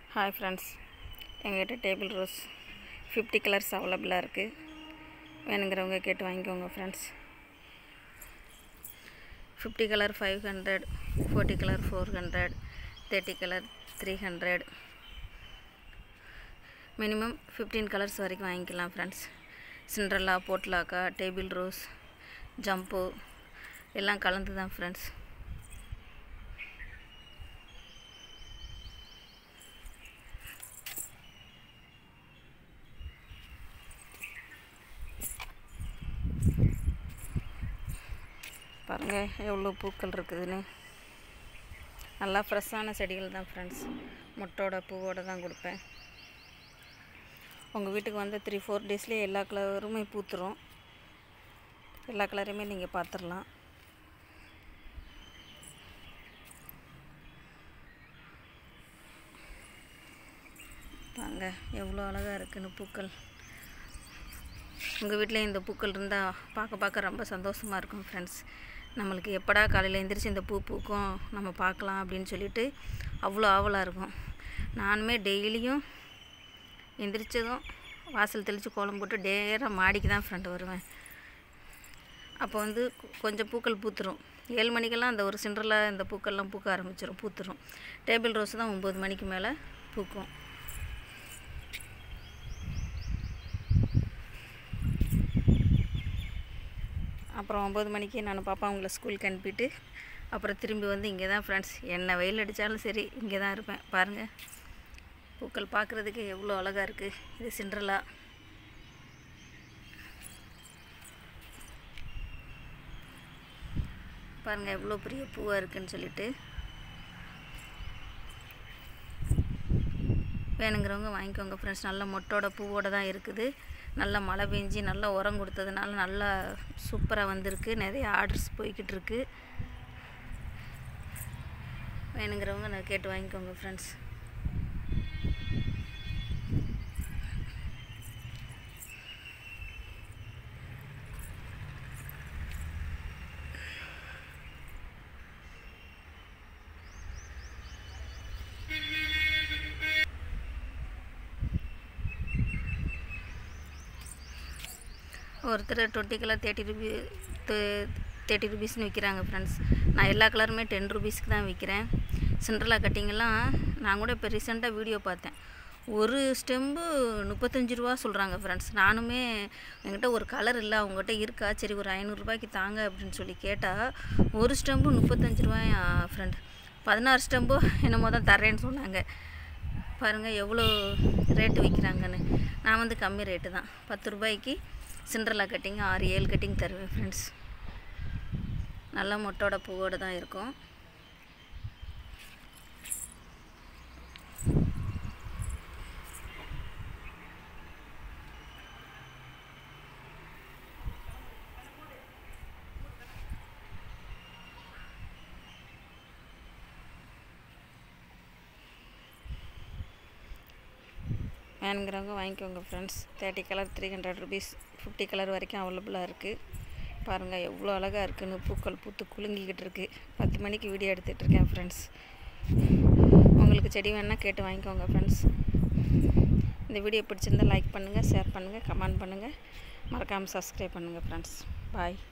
hi friends எங்ககிட்ட table rose fifty colours அவைலபிளாக இருக்குது வேணுங்கிறவங்க கேட்டு வாங்கிக்கோங்க friends fifty colour five hundred forty colour four hundred thirty colour three hundred minimum fifteen colours வரைக்கும் வாங்கிக்கலாம் ஃப்ரெண்ட்ஸ் சிண்ட்ரல்லா போட்லாக்கா டேபிள் ரோஸ் ஜம்போ எல்லாம் கலந்து தான் ஃப்ரெண்ட்ஸ் பாருங்கள் எவ்வளோ பூக்கள் இருக்குதுன்னு நல்லா ஃப்ரெஷ்ஷான செடிகள் தான் ஃப்ரெண்ட்ஸ் மொட்டோட பூவோட தான் கொடுப்பேன் உங்கள் வீட்டுக்கு வந்து த்ரீ ஃபோர் டேஸ்லேயே எல்லா கலருமே பூத்துரும் எல்லா கலரையுமே நீங்கள் பார்த்துடலாம் பாருங்க எவ்வளோ அழகாக இருக்குன்னு பூக்கள் உங்கள் வீட்டில் இந்த பூக்கள் இருந்தால் பார்க்க பார்க்க ரொம்ப சந்தோஷமாக இருக்கும் ஃப்ரெண்ட்ஸ் நம்மளுக்கு எப்படா காலையில் எந்திரிச்சு இந்த பூ பூக்கும் நம்ம பார்க்கலாம் அப்படின்னு சொல்லிட்டு அவ்வளோ ஆவலாக இருக்கும் நானுமே டெய்லியும் எந்திரிச்சதும் வாசல் தெளித்து கோலம் போட்டு டேராக மாடிக்கு தான் ஃப்ரெண்டு வருவேன் அப்போ வந்து கொஞ்சம் பூக்கள் பூத்துரும் ஏழு மணிக்கெல்லாம் அந்த ஒரு சிண்டரில் இந்த பூக்கள்லாம் பூக்க ஆரம்பிச்சிடும் பூத்துரும் டேபிள் ரோஸ் தான் ஒம்பது மணிக்கு மேலே பூக்கும் அப்புறம் ஒம்பது மணிக்கு நான் பாப்பா அவங்கள ஸ்கூலுக்கு அனுப்பிட்டு அப்புறம் திரும்பி வந்து இங்கே தான் ஃப்ரெண்ட்ஸ் என்ன வெயில் அடித்தாலும் சரி இங்கே தான் இருப்பேன் பாருங்கள் பூக்கள் பார்க்குறதுக்கு எவ்வளோ அழகாக இருக்குது இது சிண்ட்ரலா பாருங்கள் எவ்வளோ பெரிய பூவாக இருக்குன்னு சொல்லிட்டு வேணுங்கிறவங்க வாங்கிக்கோங்க ஃப்ரெண்ட்ஸ் நல்ல மொட்டோட பூவோட தான் இருக்குது நல்லா மழை பெஞ்சி நல்லா உரம் கொடுத்ததுனால நல்லா சூப்பராக வந்திருக்கு நிறைய ஆர்டர்ஸ் போய்கிட்டு இருக்கு வேணுங்கிறவங்க நான் கேட்டு வாங்கிக்கோங்க ஃப்ரெண்ட்ஸ் ஒருத்தர் twenty colour thirty rupee thirty ருபீஸ்னு விற்கிறாங்க ஃப்ரெண்ட்ஸ் நான் எல்லா கலருமே டென் ருபீஸ்க்கு தான் விற்கிறேன் சிண்ட்ரலா கட்டிங்கெல்லாம் நான் கூட இப்போ ரீசெண்டாக வீடியோ பார்த்தேன் ஒரு ஸ்டெம்பு முப்பத்தஞ்சு ரூபா சொல்கிறாங்க ஃப்ரெண்ட்ஸ் நானுமே என்கிட்ட ஒரு கலர் இல்லை அவங்ககிட்ட இருக்கா சரி ஒரு ஐநூறுரூபாய்க்கு தாங்க அப்படின்னு சொல்லி கேட்டால் ஒரு ஸ்டெம்பு முப்பத்தஞ்சு ரூபாயா ஃப்ரெண்ட் பதினாறு ஸ்டெம்போ என்னமோ தான் தரேன்னு சொன்னாங்க பாருங்கள் எவ்வளோ ரேட்டு விற்கிறாங்கன்னு நான் வந்து கம்மி ரேட்டு தான் பத்து ரூபாய்க்கு சிண்ட்ரலா கட்டிங் ஆறு ஏழு கட்டிங் தருவேன் ஃப்ரெண்ட்ஸ் நல்ல மொட்டோட பூவோடு தான் இருக்கும் வேணுங்கிறவங்க வாங்கிக்கோங்க friends thirty colour three hundred rupees fifty colour வரைக்கும் அவைலபிளாக இருக்குது பாருங்கள் எவ்வளோ அழகாக இருக்குன்னு பூக்கள் பூத்து குலுங்கிக்கிட்டு இருக்குது பத்து மணிக்கு வீடியோ எடுத்துகிட்டு இருக்கேன் ஃப்ரெண்ட்ஸ் உங்களுக்கு செடி வேணால் கேட்டு வாங்கிக்கோங்க ஃப்ரெண்ட்ஸ் இந்த வீடியோ பிடிச்சிருந்தால் லைக் பண்ணுங்கள் ஷேர் பண்ணுங்கள் கமெண்ட் பண்ணுங்கள் மறக்காமல் சப்ஸ்கிரைப் பண்ணுங்கள் ஃப்ரெண்ட்ஸ் பாய்